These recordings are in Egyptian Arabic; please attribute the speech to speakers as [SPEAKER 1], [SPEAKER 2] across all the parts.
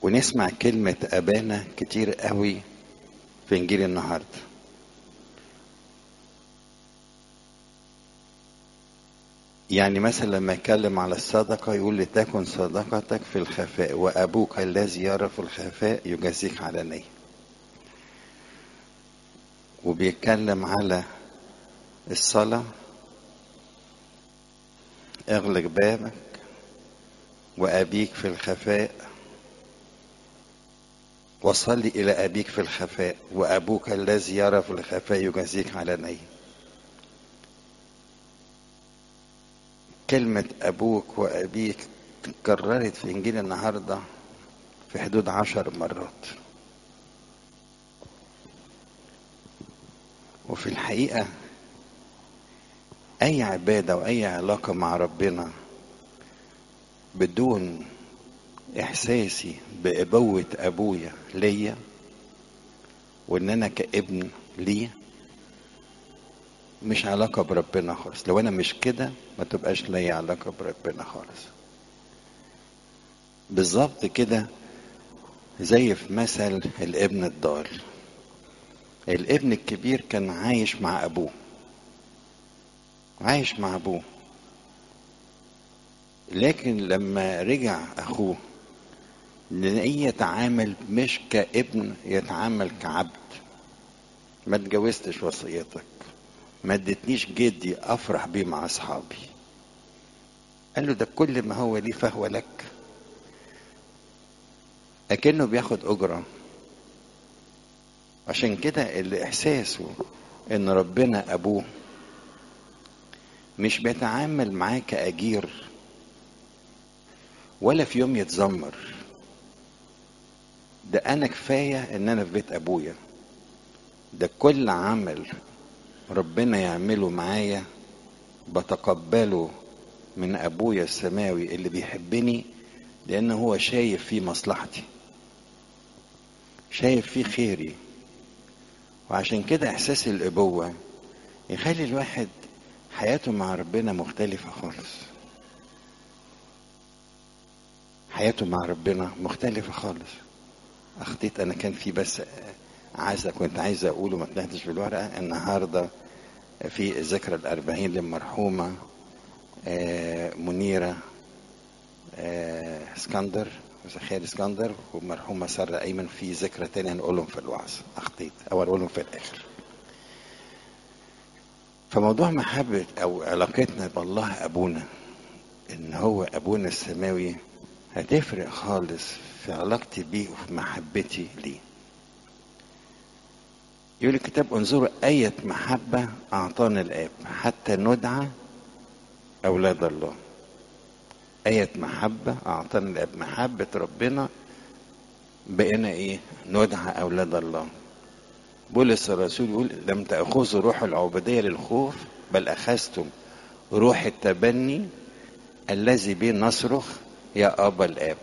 [SPEAKER 1] ونسمع كلمة أبانا كتير قوي في إنجيل النهاردة يعني مثلا لما يتكلم على الصدقة يقول لتكن صدقتك في الخفاء وأبوك الذي يرى في الخفاء يجازيك علانية وبيتكلم على الصلاة اغلق بابك وأبيك في الخفاء وصلي إلى أبيك في الخفاء وأبوك الذي يرى في الخفاء يجازيك علانية كلمة أبوك وأبيك اتكررت في إنجيل النهاردة في حدود عشر مرات وفي الحقيقة أي عبادة وأي علاقة مع ربنا بدون إحساسي بأبوة أبويا ليا وإن أنا كابن ليه مش علاقة بربنا خالص لو أنا مش كده ما تبقاش ليا علاقة بربنا خالص بالظبط كده زي في مثل الابن الضال الابن الكبير كان عايش مع أبوه عايش مع أبوه لكن لما رجع أخوه نلاقيه يتعامل مش كابن يتعامل كعبد ما اتجوزتش وصيتك ما ادتنيش جدي افرح بيه مع اصحابي قال له ده كل ما هو لي فهو لك اكنه بياخد اجره عشان كده اللي احساسه ان ربنا ابوه مش بيتعامل معاه كاجير ولا في يوم يتذمر ده انا كفايه ان انا في بيت ابويا ده كل عمل ربنا يعمله معايا بتقبله من ابويا السماوي اللي بيحبني لان هو شايف فيه مصلحتي شايف فيه خيري وعشان كده احساس الابوه يخلي الواحد حياته مع ربنا مختلفه خالص حياته مع ربنا مختلفه خالص اخطيت انا كان في بس عايزة كنت عايز أقوله ما طلعتش بالورقة النهاردة في ذكرى الأربعين للمرحومة منيرة اسكندر خير اسكندر ومرحومة سارة أيمن في ذكرى تانية هنقولهم في الوعظ أخطيت أو أقولهم في الآخر فموضوع محبة أو علاقتنا بالله أبونا إن هو أبونا السماوي هتفرق خالص في علاقتي بيه وفي محبتي ليه يقول الكتاب انظروا أية محبة أعطانا الآب حتى ندعى أولاد الله آية محبة أعطانا الآب محبة ربنا بقينا إيه ندعى أولاد الله بولس الرسول يقول لم تأخذوا روح العبودية للخوف بل أخذتم روح التبني الذي به نصرخ يا أبا الآب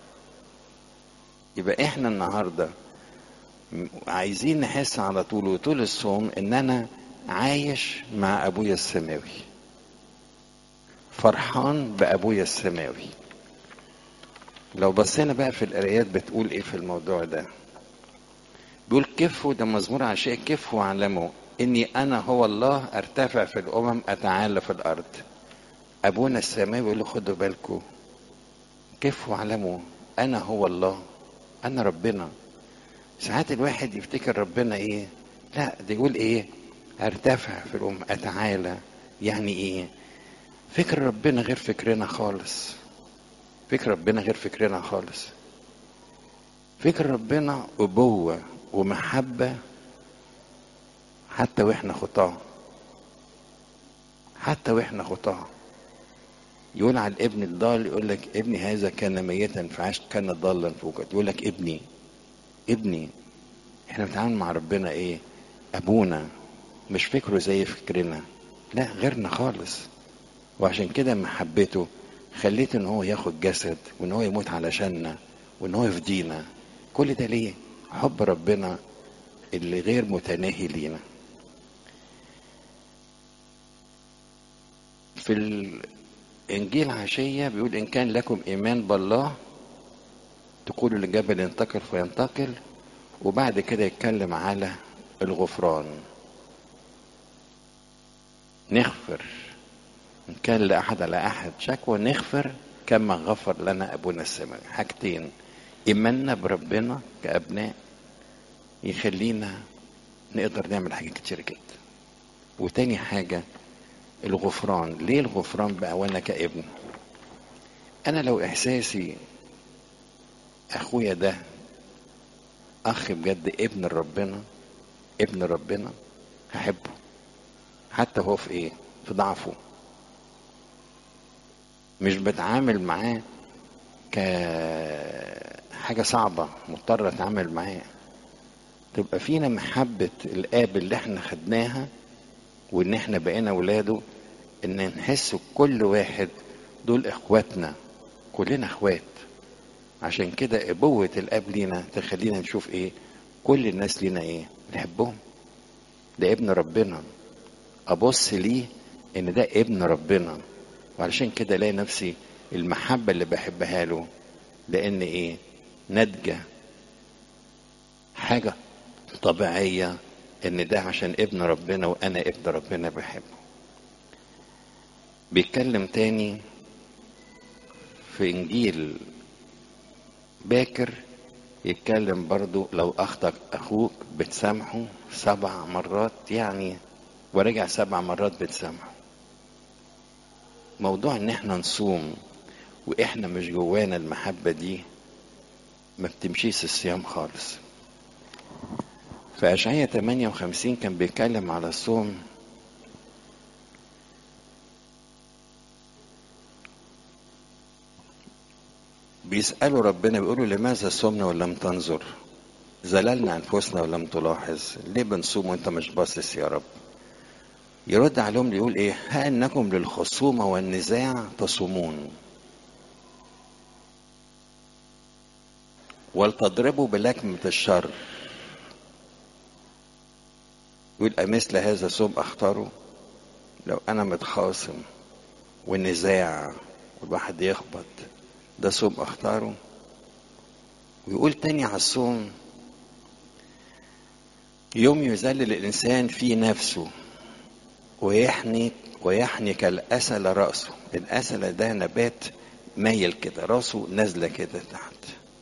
[SPEAKER 1] يبقى إحنا النهارده عايزين نحس على طول وطول الصوم ان انا عايش مع ابويا السماوي فرحان بابويا السماوي لو بصينا بقى في القرايات بتقول ايه في الموضوع ده بيقول كفوا ده مزمور عشاء كفوا واعلموا اني انا هو الله ارتفع في الامم اتعالى في الارض ابونا السماوي يقول له خدوا بالكم كفوا واعلموا انا هو الله انا ربنا ساعات الواحد يفتكر ربنا ايه لا ده يقول ايه ارتفع في الام اتعالى يعني ايه فكر ربنا غير فكرنا خالص فكر ربنا غير فكرنا خالص فكر ربنا ابوه ومحبه حتى واحنا خطاه حتى واحنا خطاه يقول على الابن الضال يقول لك ابني هذا كان ميتا فعاش كان ضالا فوجد يقول لك ابني ابني احنا بنتعامل مع ربنا ايه ابونا مش فكره زي فكرنا لا غيرنا خالص وعشان كده محبته خليت ان هو ياخد جسد وان هو يموت علشاننا وان هو يفدينا كل ده ليه حب ربنا اللي غير متناهي لينا في الانجيل عشيه بيقول ان كان لكم ايمان بالله تقول للجبل ينتقل فينتقل وبعد كده يتكلم على الغفران نغفر إن كان لأحد على أحد شكوى نغفر كما غفر لنا أبونا السماوي حاجتين إيماننا بربنا كأبناء يخلينا نقدر نعمل حاجات كتير جدا وتاني حاجة الغفران ليه الغفران بقى وانا كابن انا لو احساسي اخويا ده اخ بجد ابن ربنا ابن ربنا هحبه حتى هو في ايه في ضعفه مش بتعامل معاه كحاجة صعبة مضطر اتعامل معاه تبقى فينا محبة الاب اللي احنا خدناها وان احنا بقينا ولاده ان نحس كل واحد دول اخواتنا كلنا اخوات عشان كده ابوة الاب لينا تخلينا نشوف ايه كل الناس لينا ايه نحبهم ده ابن ربنا ابص ليه ان ده ابن ربنا وعلشان كده الاقي نفسي المحبة اللي بحبها له لان ايه ناتجة حاجة طبيعية ان ده عشان ابن ربنا وانا ابن ربنا بحبه بيتكلم تاني في انجيل باكر يتكلم برضو لو اخطأ اخوك بتسامحه سبع مرات يعني ورجع سبع مرات بتسامحه موضوع ان احنا نصوم واحنا مش جوانا المحبة دي ما بتمشيش الصيام خالص في أشعية 58 كان بيتكلم على الصوم بيسألوا ربنا بيقولوا لماذا صمنا ولم تنظر زللنا أنفسنا ولم تلاحظ ليه بنصوم وانت مش باصص يا رب يرد عليهم يقول ايه ها انكم للخصومة والنزاع تصومون ولتضربوا بلكمة الشر يقول أمثل هذا صوم أختاره لو أنا متخاصم والنزاع والواحد يخبط ده صوم أختاره ويقول تاني على الصوم يوم يذلل الإنسان في نفسه ويحني ويحني كالأسل رأسه الأسل ده نبات مايل كده راسه نازلة كده تحت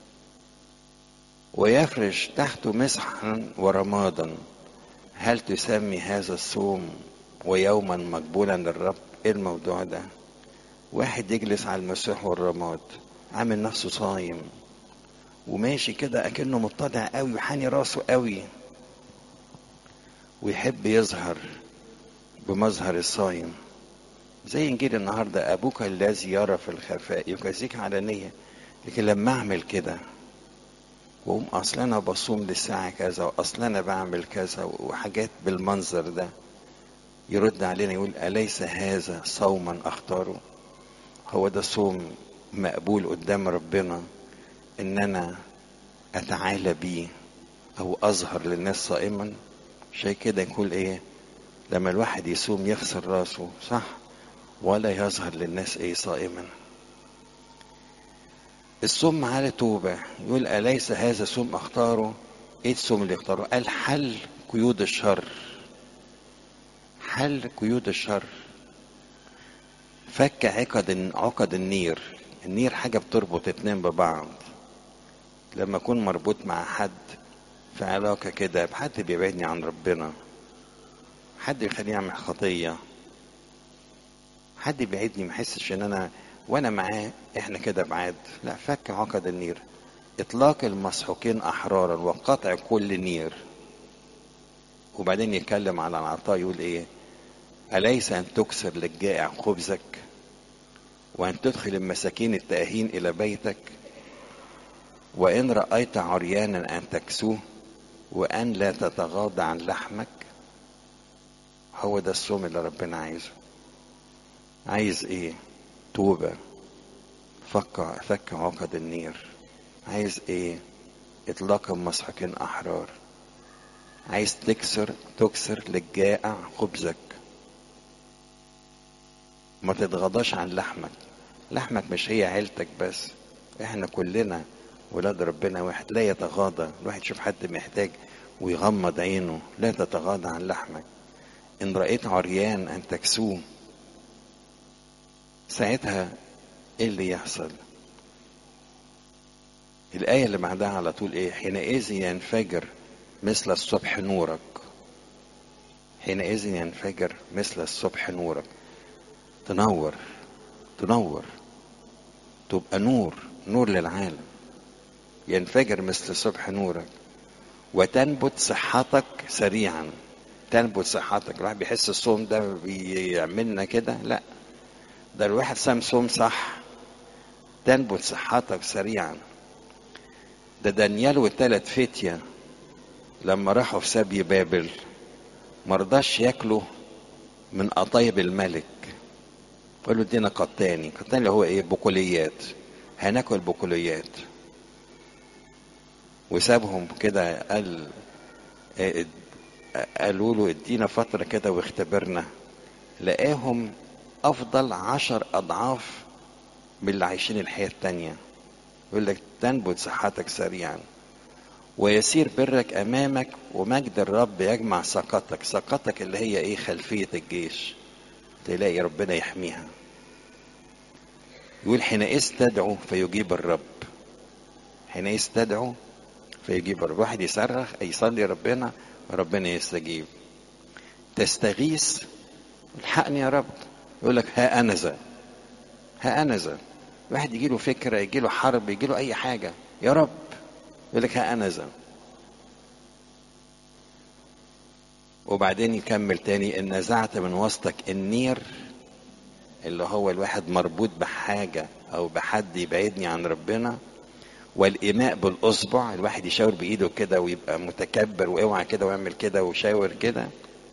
[SPEAKER 1] ويفرش تحته مسحا ورمادا هل تسمي هذا الصوم ويوما مقبولا للرب ايه الموضوع ده واحد يجلس على المسيح والرماد عامل نفسه صايم وماشي كده اكنه متضع قوي وحاني راسه قوي ويحب يظهر بمظهر الصايم زي انجيل النهارده ابوك الذي يرى في الخفاء يجازيك علانيه لكن لما اعمل كده واقوم اصل انا بصوم للساعه كذا واصل انا بعمل كذا وحاجات بالمنظر ده يرد علينا يقول اليس هذا صوما اختاره هو ده صوم مقبول قدام ربنا ان انا اتعالى بيه او اظهر للناس صائما شيء كده يقول ايه لما الواحد يصوم يغسل راسه صح ولا يظهر للناس ايه صائما الصوم على توبة يقول أليس هذا صوم أختاره إيه الصوم اللي اختاره قال حل قيود الشر حل قيود الشر فك عقد عقد النير النير حاجة بتربط اتنين ببعض لما أكون مربوط مع حد في علاقة كده حد بيبعدني عن ربنا حد يخليني أعمل خطية حد يبعدني ما احسش ان انا وانا معاه احنا كده بعاد لا فك عقد النير اطلاق المسحوقين احرارا وقطع كل نير وبعدين يتكلم على العطاء يقول ايه اليس ان تكسر للجائع خبزك وان تدخل المساكين التاهين الى بيتك وان رايت عريانا ان تكسوه وان لا تتغاضى عن لحمك هو ده الصوم اللي ربنا عايزه عايز ايه توبة فك فك عقد النير عايز ايه اطلاق مسحقين احرار عايز تكسر تكسر للجائع خبزك ما تتغاضاش عن لحمك لحمك مش هي عيلتك بس احنا كلنا ولاد ربنا واحد لا يتغاضى الواحد يشوف حد محتاج ويغمض عينه لا تتغاضى عن لحمك إن رأيت عريان أن تكسوه ساعتها إيه اللي يحصل الآية اللي بعدها على طول إيه حينئذ ينفجر مثل الصبح نورك حينئذ ينفجر مثل الصبح نورك تنور تنور تبقى نور نور للعالم ينفجر مثل الصبح نورك وتنبت صحتك سريعا تنبت صحتك الواحد بيحس الصوم ده بيعملنا كده لا ده الواحد سام صوم صح تنبت صحتك سريعا ده دانيال والتلات فتية لما راحوا في سبي بابل مرضاش ياكلوا من قطايب الملك قالوا ادينا قطاني قطاني اللي هو ايه بقوليات هناكل بقوليات وسابهم كده قال قالوا له ادينا فترة كده واختبرنا لقاهم أفضل عشر أضعاف من اللي عايشين الحياة التانية يقول لك تنبت صحتك سريعا ويسير برك أمامك ومجد الرب يجمع سقطك سقطك اللي هي إيه خلفية الجيش تلاقي ربنا يحميها يقول حينئذ تدعو فيجيب الرب حينئذ تدعو فيجيب الرب واحد يصرخ يصلي ربنا ربنا يستجيب تستغيث الحقني يا رب يقول لك ها أنا ذا ها أنا ذا واحد يجي له فكرة يجي له حرب يجي له أي حاجة يا رب يقول لك ها أنا ذا وبعدين يكمل تاني إن نزعت من وسطك النير اللي هو الواحد مربوط بحاجة أو بحد يبعدني عن ربنا والإيماء بالأصبع الواحد يشاور بإيده كده ويبقى متكبر واوعى كده واعمل كده وشاور كده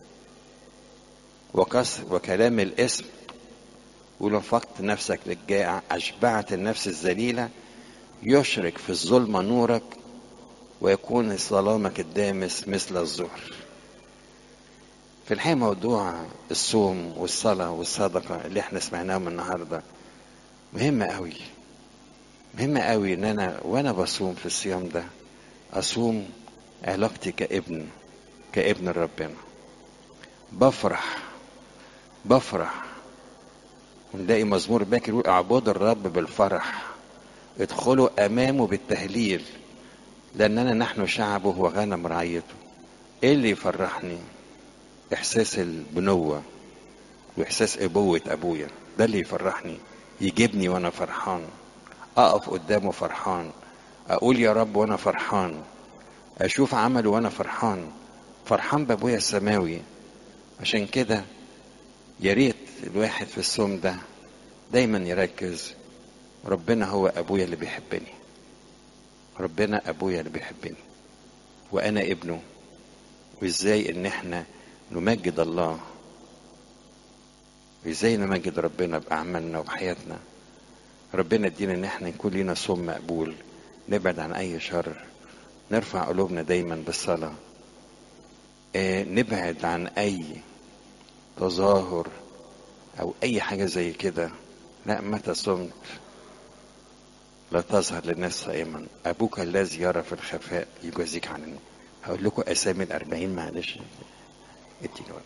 [SPEAKER 1] وكسر وكلام الاسم ولو فقت نفسك للجائع أشبعت النفس الذليلة يشرك في الظلمة نورك ويكون ظلامك الدامس مثل الظهر في الحقيقة موضوع الصوم والصلاة والصدقة اللي احنا سمعناهم النهاردة مهمة قوي مهمة قوي ان انا وانا بصوم في الصيام ده اصوم علاقتي كابن كابن ربنا بفرح بفرح ونلاقي مزمور باكر يقول اعبدوا الرب بالفرح ادخلوا امامه بالتهليل لاننا نحن شعبه وغنم رعيته ايه اللي يفرحني احساس البنوة واحساس ابوة ابويا ده اللي يفرحني يجيبني وانا فرحان اقف قدامه فرحان اقول يا رب وانا فرحان اشوف عمله وانا فرحان فرحان بابويا السماوي عشان كده يا ريت الواحد في الصوم ده دايما يركز ربنا هو ابويا اللي بيحبني ربنا ابويا اللي بيحبني وانا ابنه وازاي ان احنا نمجد الله وازاي نمجد ربنا باعمالنا وبحياتنا ربنا ادينا ان احنا يكون لنا صوم مقبول نبعد عن اي شر نرفع قلوبنا دايما بالصلاة آه نبعد عن اي تظاهر او اي حاجة زي كده لا متى صمت لا تظهر للناس صائما ابوك الذي يرى في الخفاء يجازيك عنه هقول لكم اسامي الاربعين معلش اديني